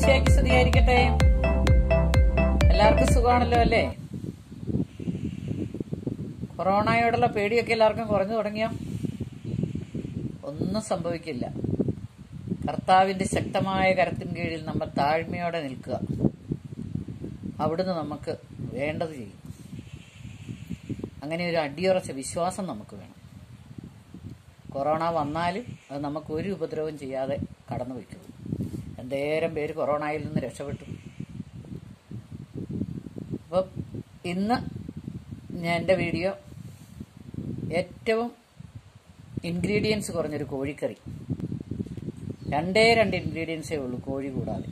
ഈശോയ്ക്ക് സ്തുതിയായിരിക്കട്ടെ എല്ലാവർക്കും സുഖമാണല്ലോ അല്ലേ കൊറോണയോടുള്ള പേടിയൊക്കെ എല്ലാവർക്കും കുറഞ്ഞു തുടങ്ങിയോ ഒന്നും സംഭവിക്കില്ല കർത്താവിന്റെ ശക്തമായ കരത്തിൻ കീഴിൽ നമ്മൾ താഴ്മയോടെ നിൽക്കുക അവിടുന്ന് നമുക്ക് വേണ്ടത് ചെയ്യും അങ്ങനെ ഒരു അടിയുറച്ച വിശ്വാസം നമുക്ക് വേണം കൊറോണ വന്നാലും അത് നമുക്ക് ഒരു ഉപദ്രവം ചെയ്യാതെ കടന്നു വയ്ക്കുള്ളൂ എന്തേരം പേര് കൊറോണയിൽ നിന്ന് രക്ഷപ്പെട്ടു അപ്പം ഇന്ന് ഞാൻ എൻ്റെ വീഡിയോ ഏറ്റവും ഇൻഗ്രീഡിയൻസ് കുറഞ്ഞൊരു കോഴിക്കറി രണ്ടേ രണ്ട് ഇൻഗ്രീഡിയൻസേ ഉള്ളൂ കോഴി കൂടാതെ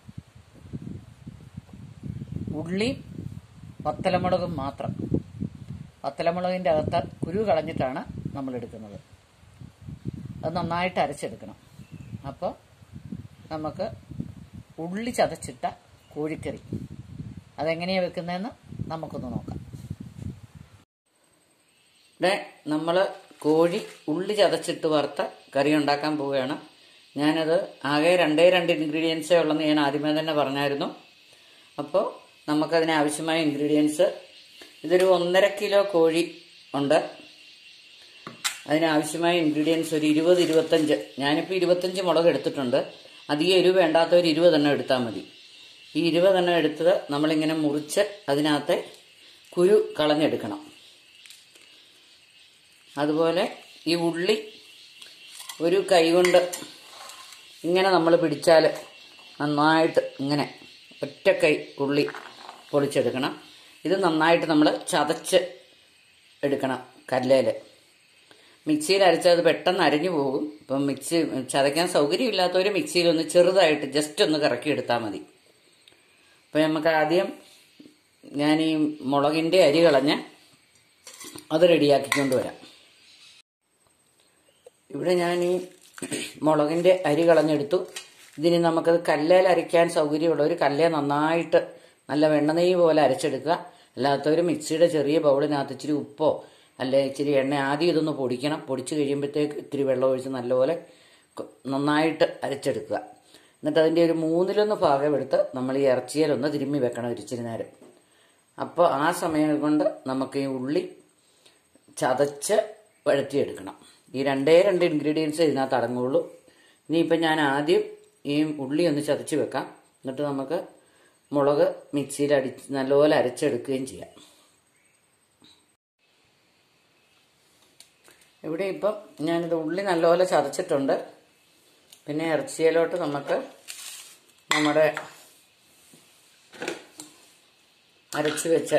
ഉള്ളി പത്തലമുളകും മാത്രം പത്തലമുളകിൻ്റെ അകത്ത് കുരു കളഞ്ഞിട്ടാണ് നമ്മൾ എടുക്കുന്നത് അത് നന്നായിട്ട് അരച്ചെടുക്കണം അപ്പോൾ നമുക്ക് ഉള്ളി ചതച്ചിട്ട കോഴിക്കറി അതെങ്ങനെയാണ് വെക്കുന്നതെന്ന് നമുക്കൊന്ന് നോക്കാം ഇവിടെ നമ്മൾ കോഴി ഉള്ളി ചതച്ചിട്ട് വറുത്ത കറി ഉണ്ടാക്കാൻ പോവുകയാണ് ഞാനത് ആകെ രണ്ടേ രണ്ട് ഇൻഗ്രീഡിയൻസേ ഉള്ളെന്ന് ഞാൻ ആദ്യമേ തന്നെ പറഞ്ഞായിരുന്നു അപ്പോൾ നമുക്കതിന് ആവശ്യമായ ഇൻഗ്രീഡിയൻസ് ഇതൊരു ഒന്നര കിലോ കോഴി ഉണ്ട് അതിനാവശ്യമായ ഇൻഗ്രീഡിയൻസ് ഒരു ഇരുപത് ഇരുപത്തഞ്ച് ഞാനിപ്പോൾ ഇരുപത്തഞ്ച് മുളക് എടുത്തിട്ടുണ്ട് അധികം എരിവ് വേണ്ടാത്തവർ ഇരുപതെണ്ണം എടുത്താൽ മതി ഈ ഇരുപതെണ്ണം എടുത്തത് നമ്മളിങ്ങനെ മുറിച്ച് അതിനകത്തെ കുരു കളഞ്ഞെടുക്കണം അതുപോലെ ഈ ഉള്ളി ഒരു കൈകൊണ്ട് ഇങ്ങനെ നമ്മൾ പിടിച്ചാൽ നന്നായിട്ട് ഇങ്ങനെ ഒറ്റ കൈ ഉള്ളി പൊളിച്ചെടുക്കണം ഇത് നന്നായിട്ട് നമ്മൾ ചതച്ച് എടുക്കണം കല്ലേൽ മിക്സിയിൽ അരച്ചാൽ അത് പെട്ടെന്ന് അരഞ്ഞു പോകും ഇപ്പം മിക്സി ചതയ്ക്കാൻ സൗകര്യമില്ലാത്തവർ മിക്സിയിൽ ഒന്ന് ചെറുതായിട്ട് ജസ്റ്റ് ഒന്ന് കറക്കി എടുത്താൽ മതി അപ്പം നമുക്ക് ആദ്യം ഞാൻ ഈ മുളകിൻ്റെ അരി കളഞ്ഞ് അത് റെഡിയാക്കിക്കൊണ്ട് വരാം ഇവിടെ ഞാൻ ഈ മുളകിൻ്റെ അരി കളഞ്ഞെടുത്തു ഇതിന് നമുക്കത് കല്ലേൽ അരയ്ക്കാൻ സൗകര്യമുള്ള ഒരു കല്ലേ നന്നായിട്ട് നല്ല വെണ്ണനെയ്യ് പോലെ അരച്ചെടുക്കുക അല്ലാത്തവർ മിക്സിയുടെ ചെറിയ ബൗളിനകത്ത് ഇച്ചിരി ഉപ്പോ അല്ലെ ഇച്ചിരി എണ്ണ ആദ്യം ഇതൊന്ന് പൊടിക്കണം പൊടിച്ച് കഴിയുമ്പോഴത്തേക്ക് ഇത്തിരി വെള്ളം ഒഴിച്ച് നല്ലപോലെ നന്നായിട്ട് അരച്ചെടുക്കുക എന്നിട്ട് അതിൻ്റെ ഒരു മൂന്നിലൊന്ന് ഭാഗം എടുത്ത് നമ്മൾ ഈ ഇറച്ചിയിലൊന്ന് തിരുമ്മി വെക്കണം ഒരു ഇച്ചിരി നേരം അപ്പോൾ ആ സമയം കൊണ്ട് നമുക്ക് ഈ ഉള്ളി ചതച്ച് വഴറ്റിയെടുക്കണം ഈ രണ്ടേ രണ്ട് ഇൻഗ്രീഡിയൻസ് ഇതിനകത്ത് അടങ്ങുള്ളൂ ഇനിയിപ്പം ഞാൻ ആദ്യം ഈ ഉള്ളി ഒന്ന് ചതച്ച് വെക്കാം എന്നിട്ട് നമുക്ക് മുളക് മിക്സിയിൽ അടിച്ച് നല്ലപോലെ അരച്ചെടുക്കുകയും ചെയ്യാം ഇവിടെ ഇപ്പം ഞാനിത് ഉള്ളി നല്ലപോലെ ചതച്ചിട്ടുണ്ട് പിന്നെ ഇറച്ചിയിലോട്ട് നമുക്ക് നമ്മുടെ അരച്ചു വെച്ച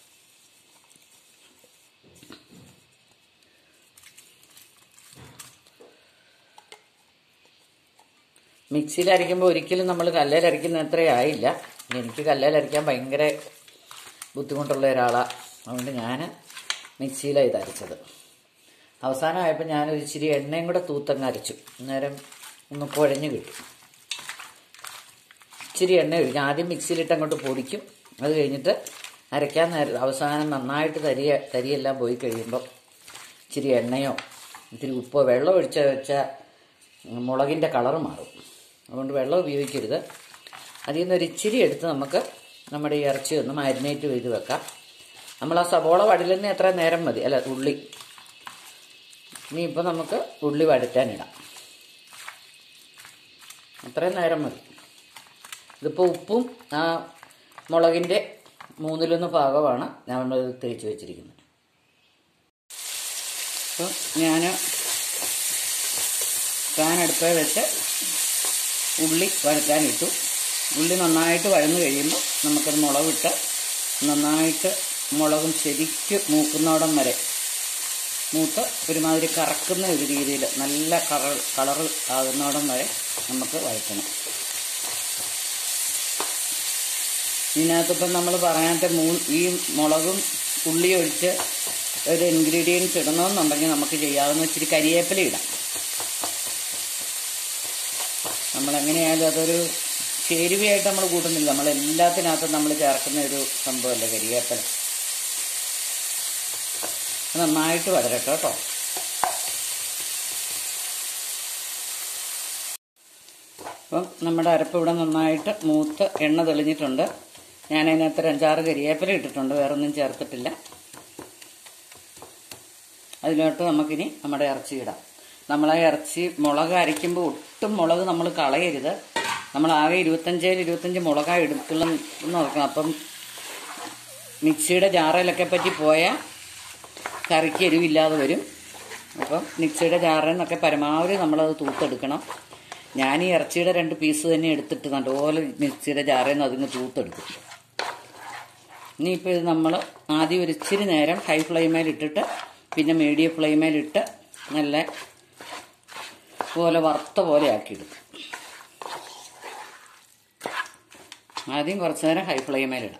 മിക്സിയിൽ അരയ്ക്കുമ്പോൾ ഒരിക്കലും നമ്മൾ കല്ലേൽ അരയ്ക്കുന്ന അത്രയും ആയില്ല എനിക്ക് കല്ലേൽ അരയ്ക്കാൻ ഭയങ്കര ബുദ്ധിമുട്ടുള്ള ഒരാളാണ് അതുകൊണ്ട് ഞാൻ മിക്സിയിലാണ് ഇത് അരച്ചത് അവസാനമായപ്പോൾ ഞാനൊരു ഇച്ചിരി എണ്ണയും കൂടെ തൂത്തങ്ങ് അരച്ചു അന്നേരം ഒന്ന് കുഴഞ്ഞു കിട്ടും ഇച്ചിരി എണ്ണ ഒഴിക്കും ആദ്യം മിക്സിയിലിട്ട് അങ്ങോട്ട് പൊടിക്കും അത് കഴിഞ്ഞിട്ട് അരയ്ക്കാൻ നേരം അവസാനം നന്നായിട്ട് തരിയ തരിയെല്ലാം പോയി കഴിയുമ്പോൾ ഇച്ചിരി എണ്ണയോ ഇത്തിരി ഉപ്പോ വെള്ളം ഒഴിച്ച വെച്ചാൽ മുളകിൻ്റെ കളറ് മാറും അതുകൊണ്ട് വെള്ളം ഉപയോഗിക്കരുത് അതിൽ നിന്ന് ഒരു ഇച്ചിരി എടുത്ത് നമുക്ക് നമ്മുടെ ഈ ഇറച്ചി ഒന്ന് മാരിനേറ്റ് ചെയ്ത് വെക്കാം നമ്മൾ ആ സവോള വടലുന്ന എത്ര നേരം മതി അല്ല ഉള്ളി ഇനി ഇപ്പോൾ നമുക്ക് ഉള്ളി വഴറ്റാനിടാം അത്രയും നേരം മതി ഇതിപ്പോൾ ഉപ്പും ആ മുളകിൻ്റെ മൂന്നിലൊന്ന് ഭാഗമാണ് നമ്മൾ തേച്ച് വെച്ചിരിക്കുന്നത് അപ്പോൾ ഞാൻ പാൻ അടുപ്പേ വെച്ച് ഉള്ളി വഴറ്റാനിട്ടു ഉള്ളി നന്നായിട്ട് വഴന്നു കഴിയുമ്പോൾ നമുക്കത് മുളകിട്ട് നന്നായിട്ട് മുളകും ശരിക്ക് മൂക്കുന്നോടം വരെ മൂത്ത് ഒരുമാതിരി കറക്കുന്ന ഒരു രീതിയിൽ നല്ല കളർ കളർ ആകുന്നോടം വരെ നമുക്ക് വഴറ്റണം ഇതിനകത്തിപ്പം നമ്മൾ പറയാത്ത മൂ ഈ മുളകും ഉള്ളി ഒഴിച്ച് ഒരു ഇൻഗ്രീഡിയൻസ് ഇടണമെന്നുണ്ടെങ്കിൽ നമുക്ക് ചെയ്യാവുന്ന ഇച്ചിരി കരിവേപ്പില ഇടാം നമ്മളെങ്ങനെയായാലും അതൊരു ചേരുവയായിട്ട് നമ്മൾ കൂട്ടുന്നില്ല നമ്മൾ എല്ലാത്തിനകത്തും നമ്മൾ ചേർക്കുന്ന ഒരു സംഭവമല്ലേ കരിവേപ്പില നന്നായിട്ട് വരട്ടെ കേട്ടോ അപ്പം നമ്മുടെ അരപ്പ് ഇവിടെ നന്നായിട്ട് മൂത്ത് എണ്ണ തെളിഞ്ഞിട്ടുണ്ട് ഞാൻ അതിനകത്ത് ഒരു അഞ്ചാറ് കരിയേപ്പില ഇട്ടിട്ടുണ്ട് വേറൊന്നും ചേർത്തിട്ടില്ല അതിലോട്ട് നമുക്കിനി നമ്മുടെ ഇറച്ചി ഇടാം നമ്മളെ ഇറച്ചി മുളക് അരയ്ക്കുമ്പോൾ ഒട്ടും മുളക് നമ്മൾ കളയരുത് നമ്മൾ ആകെ ഇരുപത്തഞ്ചേൽ ഇരുപത്തഞ്ച് മുളകാ എടുക്കുള്ള നോക്കണം അപ്പം മിക്സിയുടെ ജാറയിലൊക്കെ പറ്റി പോയാൽ കറിക്ക് എരിവില്ലാതെ വരും അപ്പം മിക്സിയുടെ ജാറിൽ നിന്നൊക്കെ പരമാവധി നമ്മളത് തൂത്തെടുക്കണം ഞാൻ ഈ ഇറച്ചിയുടെ രണ്ട് പീസ് തന്നെ എടുത്തിട്ട് നല്ലപോലെ മിക്സിയുടെ ജാറിൽ നിന്ന് അതിന് തൂത്തെടുക്കും ഇനിയിപ്പോൾ ഇത് നമ്മൾ ആദ്യം ഒരു ഇച്ചിരി നേരം ഹൈ ഫ്ലെയിമേൽ ഇട്ടിട്ട് പിന്നെ മീഡിയം ഫ്ലെയിമേലിട്ട് നല്ല പോലെ വറുത്ത പോലെ ആക്കിയെടുക്കും ആദ്യം കുറച്ച് നേരം ഹൈ ഫ്ലെയിമേലിടാം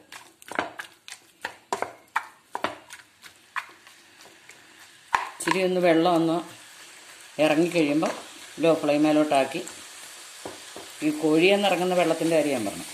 ഇച്ചിരി ഒന്ന് വെള്ളം ഒന്ന് ഇറങ്ങിക്കഴിയുമ്പോൾ ലോ ഫ്ലെയിമേലോട്ടാക്കി ഈ കോഴിയെന്ന് ഇറങ്ങുന്ന വെള്ളത്തിൻ്റെ കാര്യം ഞാൻ പറഞ്ഞു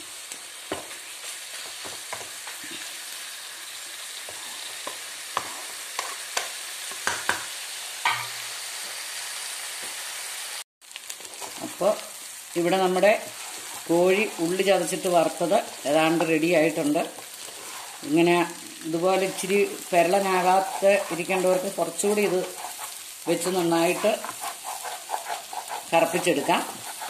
അപ്പോൾ ഇവിടെ നമ്മുടെ കോഴി ഉള്ളി ചതച്ചിട്ട് വറുത്തത് ഏതാണ്ട് റെഡി ആയിട്ടുണ്ട് ഇങ്ങനെ ഇതുപോലെ ഇച്ചിരി പെരളനാകാത്ത ഇരിക്കേണ്ടവർക്ക് കുറച്ചുകൂടി ഇത് വെച്ച് നന്നായിട്ട് കറപ്പിച്ചെടുക്കാം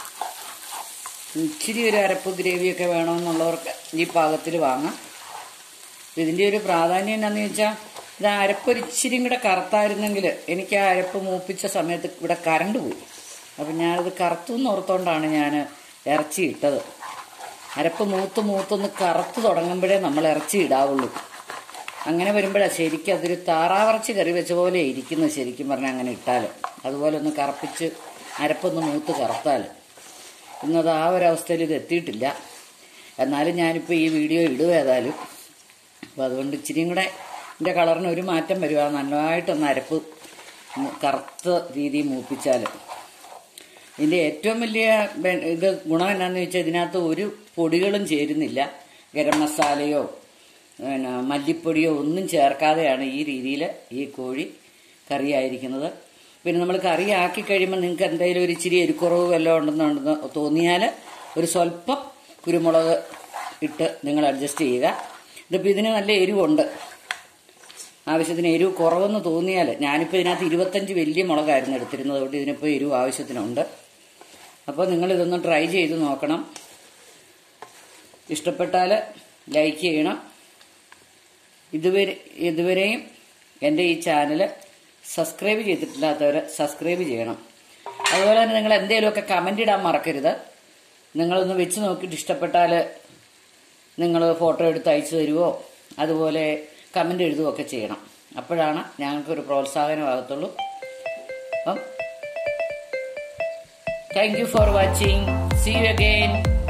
ഇച്ചിരി ഒരു അരപ്പ് ഗ്രേവിയൊക്കെ വേണമെന്നുള്ളവർക്ക് ഈ പാകത്തിൽ വാങ്ങാം ഇതിൻ്റെ ഒരു പ്രാധാന്യം എന്താണെന്ന് ചോദിച്ചാൽ ഇത് അരപ്പ് ഒരു ഇച്ചിരിയും കൂടെ കറുത്തായിരുന്നെങ്കിൽ എനിക്ക് ആ അരപ്പ് മൂപ്പിച്ച സമയത്ത് ഇവിടെ കറണ്ട് പോയി അപ്പം ഞാനത് കറുത്തു എന്ന് ഓർത്തോണ്ടാണ് ഞാൻ ഇറച്ചി ഇട്ടത് അരപ്പ് മൂത്ത് മൂത്തൊന്ന് കറുത്ത് തുടങ്ങുമ്പോഴേ നമ്മൾ ഇറച്ചി ഇടാവുള്ളൂ അങ്ങനെ വരുമ്പോഴാണ് ശരിക്കും അതൊരു താറാവിറച്ചി കറി വെച്ച പോലെ ഇരിക്കുന്നത് ശരിക്കും പറഞ്ഞാൽ അങ്ങനെ ഇട്ടാൽ അതുപോലെ ഒന്ന് കറപ്പിച്ച് അരപ്പൊന്ന് മൂത്ത് കറുത്താൽ ഇന്നത് ആ ഒരവസ്ഥയിൽ ഇത് എത്തിയിട്ടില്ല എന്നാലും ഞാനിപ്പോൾ ഈ വീഡിയോ ഇടുക ഏതായാലും അപ്പോൾ അതുകൊണ്ട് ഇച്ചിരിയും കൂടെ ഇതിൻ്റെ കളറിന് ഒരു മാറ്റം വരുക നല്ലതായിട്ടൊന്ന് അരപ്പ് കറുത്ത രീതിയിൽ മൂപ്പിച്ചാൽ ഇതിൻ്റെ ഏറ്റവും വലിയ ബെ- ഇത് ഗുണം എന്നാന്ന് വെച്ചാൽ ഇതിനകത്ത് ഒരു പൊടികളും ചേരുന്നില്ല ഗരം മസാലയോ പിന്നെ മല്ലിപ്പൊടിയോ ഒന്നും ചേർക്കാതെയാണ് ഈ രീതിയിൽ ഈ കോഴി കറിയായിരിക്കുന്നത് പിന്നെ നമ്മൾ കറി ആക്കി കഴിയുമ്പോൾ നിങ്ങൾക്ക് എന്തെങ്കിലും ഒരു ഇച്ചിരി എരിക്കുറവ് വല്ലതും ഉണ്ടെന്നുണ്ടെന്ന് തോന്നിയാൽ ഒരു സ്വല്പം കുരുമുളക് ഇട്ട് നിങ്ങൾ അഡ്ജസ്റ്റ് ചെയ്യുക ഇതിപ്പോൾ ഇതിന് നല്ല എരിവുണ്ട് ആവശ്യത്തിന് എരിവ് കുറവെന്ന് തോന്നിയാൽ ഞാനിപ്പോൾ ഇതിനകത്ത് ഇരുപത്തഞ്ച് വലിയ മുളകായിരുന്നു എടുത്തിരുന്നത് അതുകൊണ്ട് ഇതിനിപ്പോൾ എരിവ് ആവശ്യത്തിനുണ്ട് അപ്പോൾ നിങ്ങൾ ഇതൊന്ന് ട്രൈ ചെയ്ത് നോക്കണം ഇഷ്ടപ്പെട്ടാൽ ലൈക്ക് ചെയ്യണം ഇതുവരെ ഇതുവരെയും എൻ്റെ ഈ ചാനൽ സബ്സ്ക്രൈബ് ചെയ്തിട്ടില്ലാത്തവർ സബ്സ്ക്രൈബ് ചെയ്യണം അതുപോലെ തന്നെ നിങ്ങൾ എന്തെങ്കിലുമൊക്കെ കമൻ്റ് ഇടാൻ മറക്കരുത് നിങ്ങളൊന്ന് വെച്ച് നോക്കിയിട്ട് ഇഷ്ടപ്പെട്ടാൽ നിങ്ങൾ ഫോട്ടോ എടുത്ത് അയച്ചു തരുമോ അതുപോലെ കമൻ്റ് എഴുതുകയൊക്കെ ചെയ്യണം അപ്പോഴാണ് ഞങ്ങൾക്കൊരു പ്രോത്സാഹനമാകത്തുള്ളൂ അപ്പം thank you for watching see you again